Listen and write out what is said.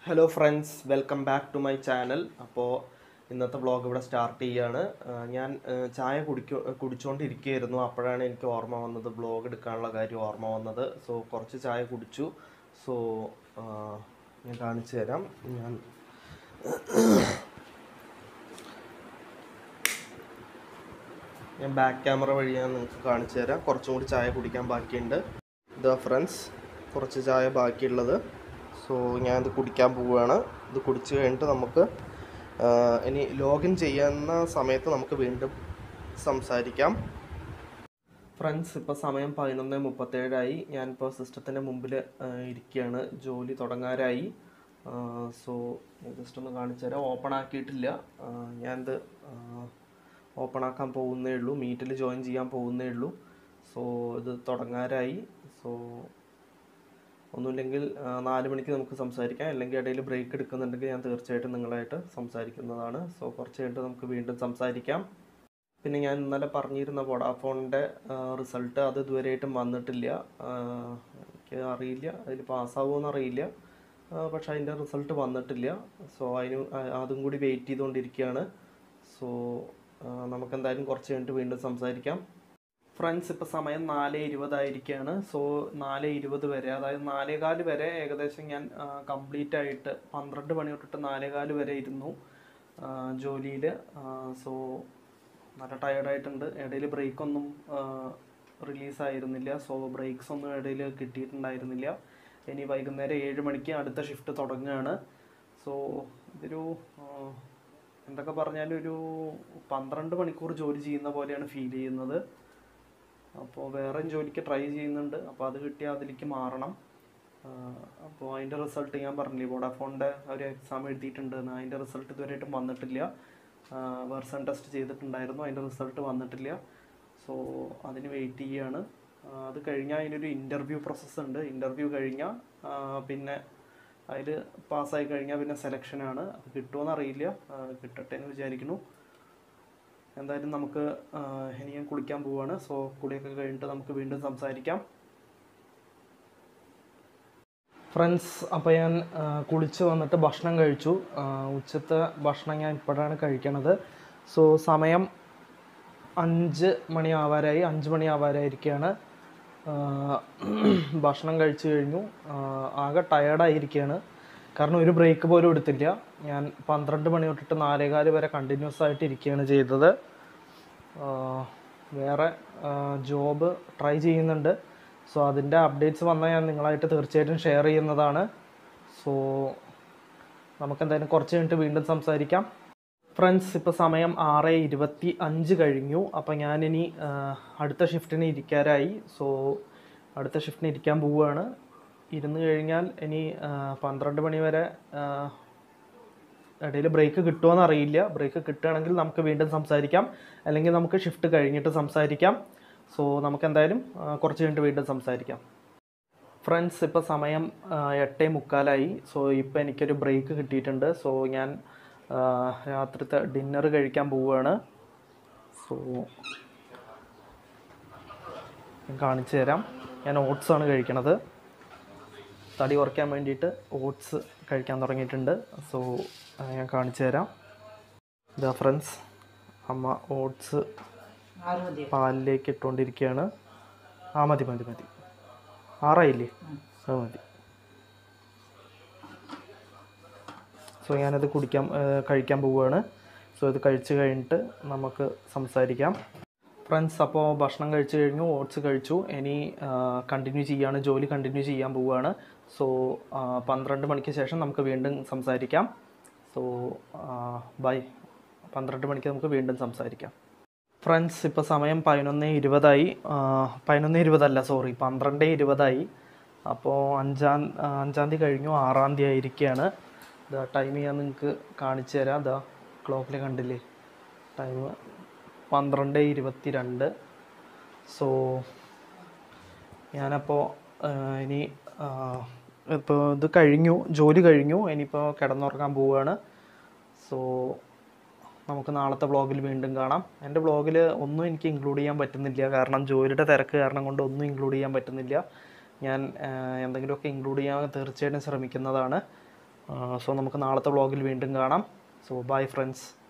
Hello friends welcome back to my channel അപ്പോൾ ഇന്നത്തെ vlog ഇവിടെ സ്റ്റാർട്ട് ചെയ്യാണ് ആ, ഞാൻ ആ, ചായ കുടിക്കോ കുടിച്ചുകൊണ്ടിരിക്കുകയായിരുന്നു അപ്പോഴാണ് എനിക്ക് ഓർമ്മ വന്നത് വ്ളോഗ് എടുക്കാനുള്ള കാര്യം ഓർമ്മ വന്നത് സോ കുറച്ച് ചായ കുടിച്ചു സോ ആ, ഞാൻ കാണിച്ചു തരാം ഞാൻ ഞാൻ ബാക്ക് ക്യാമറ വഴി ഞാൻ നിങ്ങൾക്ക് കാണിച്ചു തരാം കുറച്ചും കൂടി ചായ കുടിക്കാൻ ബാക്കിയുണ്ട് ഇതാ ഫ്രണ്ട്സ് കുറച്ച് ചായ ബാക്കിയുള്ളത് സോ ഞാൻ ഇത് കുടിക്കാൻ പോവുകയാണ് ഇത് കുടിച്ച് കഴിഞ്ഞിട്ട് നമുക്ക് ആ, ഇനി ലോഗിൻ ചെയ്യുന്ന സമയത്ത് നമുക്ക് വീണ്ടും സംസാരിക്കാം ഫ്രണ്ട്സ് ഇപ്പോൾ സമയം പതിനൊന്ന് മുപ്പത്തേഴായി ഞാനിപ്പോൾ സിസ്റ്റത്തിൻ്റെ മുമ്പിൽ ഇരിക്കുകയാണ് ജോലി തുടങ്ങാറായി സോ ജസ്റ്റ് ഒന്ന് കാണിച്ചു തരാം ഓപ്പൺ ആക്കിയിട്ടില്ല ആ, ഞാനിത് ഓപ്പൺ ആക്കാൻ പോകുന്നേ ഉള്ളൂ മീറ്റിൽ ജോയിൻ ചെയ്യാൻ പോകുന്നേ ഉള്ളൂ സോ ഇത് തുടങ്ങാറായി സോ ഒന്നുമില്ലെങ്കിൽ ആ, നാല് മണിക്ക് നമുക്ക് സംസാരിക്കാം അല്ലെങ്കിൽ ഇടയിൽ ബ്രേക്ക് എടുക്കുന്നുണ്ടെങ്കിൽ ഞാൻ തീർച്ചയായിട്ടും നിങ്ങളായിട്ട് സംസാരിക്കുന്നതാണ് സോ കുറച്ച് കഴിഞ്ഞിട്ട് നമുക്ക് വീണ്ടും സംസാരിക്കാം പിന്നെ ഞാൻ ഇന്നലെ പറഞ്ഞിരുന്ന വോഡാഫോണിൻ്റെ റിസൾട്ട് അത് ഇതുവരെയായിട്ടും വന്നിട്ടില്ല ആ, എനിക്ക് അറിയില്ല അതിൽ പാസ്സാവുമെന്ന് അറിയില്ല ആ, പക്ഷേ അതിൻ്റെ റിസൾട്ട് വന്നിട്ടില്ല സോ അതിന് അ- അതും കൂടി വെയിറ്റ് ചെയ്തുകൊണ്ടിരിക്കുകയാണ് സോ നമുക്ക് എന്തായാലും കുറച്ച് കഴിഞ്ഞിട്ട് വീണ്ടും സംസാരിക്കാം ഫ്രണ്ട്സ് ഇപ്പോൾ സമയം നാല് ഇരുപതായിരിക്കുകയാണ് സോ നാല് ഇരുപത് വരെ അതായത് നാലേകാല് വരെ ഏകദേശം ഞാൻ കംപ്ലീറ്റ് ആയിട്ട് പന്ത്രണ്ട് മണി തൊട്ടിട്ട് നാലേകാല് വരെ ഇരുന്നു ജോലിയിൽ സോ നല്ല ടയർഡായിട്ടുണ്ട് ഇടയിൽ ബ്രേക്കൊന്നും റിലീസായിരുന്നില്ല സോ ബ്രേക്സ് ഒന്നും ഇടയിൽ കിട്ടിയിട്ടുണ്ടായിരുന്നില്ല ഇനി വൈകുന്നേരം ഏഴ് മണിക്ക് അടുത്ത ഷിഫ്റ്റ് തുടങ്ങുകയാണ് സോ ഇതൊരു ആ, എന്തൊക്കെ പറഞ്ഞാലും ഒരു പന്ത്രണ്ട് മണിക്കൂർ ജോലി ചെയ്യുന്ന പോലെയാണ് ഫീൽ ചെയ്യുന്നത് അപ്പോൾ വേറെ ജോലിക്ക് ട്രൈ ചെയ്യുന്നുണ്ട് അപ്പോൾ അത് കിട്ടിയാൽ അതിലേക്ക് മാറണം അപ്പോൾ അതിൻ്റെ റിസൾട്ട് ഞാൻ പറഞ്ഞില്ലേ വോഡാഫോണിൻ്റെ ഒരു എക്സാം എഴുതിയിട്ടുണ്ട് എന്ന്. അതിൻ്റെ റിസൾട്ട് ഇതുവരെയായിട്ടും വന്നിട്ടില്ല വേർസൺ ടെസ്റ്റ് ചെയ്തിട്ടുണ്ടായിരുന്നു അതിൻ്റെ റിസൾട്ട് വന്നിട്ടില്ല സോ അതിന് വെയിറ്റ് ചെയ്യുകയാണ് ആ, അത് കഴിഞ്ഞാൽ അതിനൊരു ഇൻ്റർവ്യൂ പ്രോസസ്സ് ഉണ്ട് ഇൻ്റർവ്യൂ കഴിഞ്ഞാൽ പിന്നെ അതിൽ പാസ്സായി കഴിഞ്ഞാൽ പിന്നെ സെലക്ഷനാണ് അത് കിട്ടുമോയെന്ന് അറിയില്ല ആ, കിട്ടട്ടെ എന്ന് വിചാരിക്കുന്നു എന്തായാലും നമുക്ക് ആ, ഇനി ഞാൻ കുളിക്കാൻ പോവാണ് സോ കുളിയൊക്കെ കഴിഞ്ഞിട്ട് നമുക്ക് വീണ്ടും സംസാരിക്കാം ഫ്രണ്ട്സ് അപ്പോൾ ഞാൻ ആ, കുളിച്ച് വന്നിട്ട് ഭക്ഷണം കഴിച്ചു ആ, ഉച്ചത്തെ ഭക്ഷണം ഞാൻ ഇപ്പോഴാണ് കഴിക്കണത് സോ സമയം അഞ്ച് മണി ആവാറായി അഞ്ച് മണി ആവാറായിരിക്കുകയാണ് ആ, ഭക്ഷണം കഴിച്ചു കഴിഞ്ഞു ആ, ആകെ ടയേർഡായിരിക്കുകയാണ് കാരണം ഒരു ബ്രേക്ക് പോലും എടുത്തില്ല ഞാൻ പന്ത്രണ്ട് മണി തൊട്ടിട്ട് നാലേകാല് വരെ കണ്ടിന്യൂസ് ആയിട്ട് ഇരിക്കുകയാണ് ചെയ്തത് ആ, വേറെ ജോബ് ട്രൈ ചെയ്യുന്നുണ്ട് സോ അതിൻ്റെ അപ്ഡേറ്റ്സ് വന്നാൽ ഞാൻ നിങ്ങളായിട്ട് തീർച്ചയായിട്ടും ഷെയർ ചെയ്യുന്നതാണ് സോ നമുക്ക് എന്തായാലും കുറച്ച് കഴിഞ്ഞിട്ട് വീണ്ടും സംസാരിക്കാം ഫ്രണ്ട്സ് ഇപ്പോൾ സമയം ആറ് ഇരുപത്തി അഞ്ച് കഴിഞ്ഞു അപ്പോൾ ഞാനിനി ആ, അടുത്ത ഷിഫ്റ്റിന് ഇരിക്കാറായി സോ അടുത്ത ഷിഫ്റ്റിന് ഇരിക്കാൻ പോവുകയാണ് ഇരുന്ന് കഴിഞ്ഞാൽ ഇനി ആ, പന്ത്രണ്ട് മണി വരെ ആ, ഇടയിൽ ബ്രേക്ക് കിട്ടുമോയെന്ന് അറിയില്ല ബ്രേക്ക് കിട്ടുകയാണെങ്കിൽ നമുക്ക് വീണ്ടും സംസാരിക്കാം അല്ലെങ്കിൽ നമുക്ക് ഷിഫ്റ്റ് കഴിഞ്ഞിട്ട് സംസാരിക്കാം സോ നമുക്ക് എന്തായാലും ആ, കുറച്ച് കഴിഞ്ഞിട്ട് വീണ്ടും സംസാരിക്കാം ഫ്രണ്ട്സ് ഇപ്പോൾ സമയം ആ, എട്ടേ മുക്കാലായി സോ ഇപ്പോൾ എനിക്കൊരു ബ്രേക്ക് കിട്ടിയിട്ടുണ്ട് സോ ഞാൻ ആ, രാത്രിത്തെ ഡിന്നർ കഴിക്കാൻ പോവുകയാണ് സോ ഞാൻ കാണിച്ചു തരാം ഞാൻ ഓട്സ് ആണ് കഴിക്കണത് തടി കുറയ്ക്കാൻ വേണ്ടിയിട്ട് ഓട്സ് കഴിക്കാൻ തുടങ്ങിയിട്ടുണ്ട് സോ ഞാൻ കാണിച്ചു തരാം ഇതാ ഫ്രണ്ട്സ് അമ്മ ഓട്സ് പാലിലേക്ക് ഇട്ടുകൊണ്ടിരിക്കുകയാണ് ആ മതി മതി മതി ആറായില്ലേ അത് മതി സോ ഞാനത് കുടിക്കാൻ ഏ, കഴിക്കാൻ പോവുകയാണ് സോ ഇത് കഴിച്ച് കഴിഞ്ഞിട്ട് നമുക്ക് സംസാരിക്കാം ഫ്രണ്ട്സ് അപ്പോൾ ഭക്ഷണം കഴിച്ച് കഴിഞ്ഞു ഓട്സ് കഴിച്ചു ഇനി കണ്ടിന്യൂ ചെയ്യാണ് ജോലി കണ്ടിന്യൂ ചെയ്യാൻ പോവുകയാണ് സോ പന്ത്രണ്ട് മണിക്ക് ശേഷം നമുക്ക് വീണ്ടും സംസാരിക്കാം സോ ബൈ പന്ത്രണ്ട് മണിക്ക് നമുക്ക് വീണ്ടും സംസാരിക്കാം ഫ്രണ്ട്സ് ഇപ്പോൾ സമയം പതിനൊന്ന് ഇരുപതായി പതിനൊന്ന് ഇരുപതല്ല സോറി പന്ത്രണ്ട് ഇരുപതായി അപ്പോൾ അഞ്ചാം ആ, അഞ്ചാം തീയതി കഴിഞ്ഞു ആറാം തീയതി ആയിരിക്കുകയാണ് ഇതാ ടൈം ഞാൻ നിങ്ങൾക്ക് കാണിച്ചു തരാം ഇതാ ക്ലോക്കിൽ കണ്ടില്ലേ ടൈം പന്ത്രണ്ട് ഇരുപത്തി രണ്ട് സോ ഞാനപ്പോൾ ഇനി ഇപ്പോൾ ഇത് കഴിഞ്ഞു ജോലി കഴിഞ്ഞു ഇനിയിപ്പോൾ കിടന്നുറങ്ങാൻ പോവുകയാണ് സോ നമുക്ക് നാളത്തെ വ്ളോഗിൽ വീണ്ടും കാണാം എൻ്റെ വ്ളോഗിൽ ഒന്നും എനിക്ക് ഇൻക്ലൂഡ് ചെയ്യാൻ പറ്റുന്നില്ല കാരണം ജോലിയുടെ തിരക്ക് കാരണം കൊണ്ട് ഒന്നും ഇൻക്ലൂഡ് ചെയ്യാൻ പറ്റുന്നില്ല ഞാൻ ആ, എന്തെങ്കിലുമൊക്കെ ഇൻക്ലൂഡ് ചെയ്യാൻ തീർച്ചയായിട്ടും ശ്രമിക്കുന്നതാണ് സോ നമുക്ക് നാളത്തെ വ്ളോഗിൽ വീണ്ടും കാണാം സോ ബൈ ഫ്രണ്ട്സ്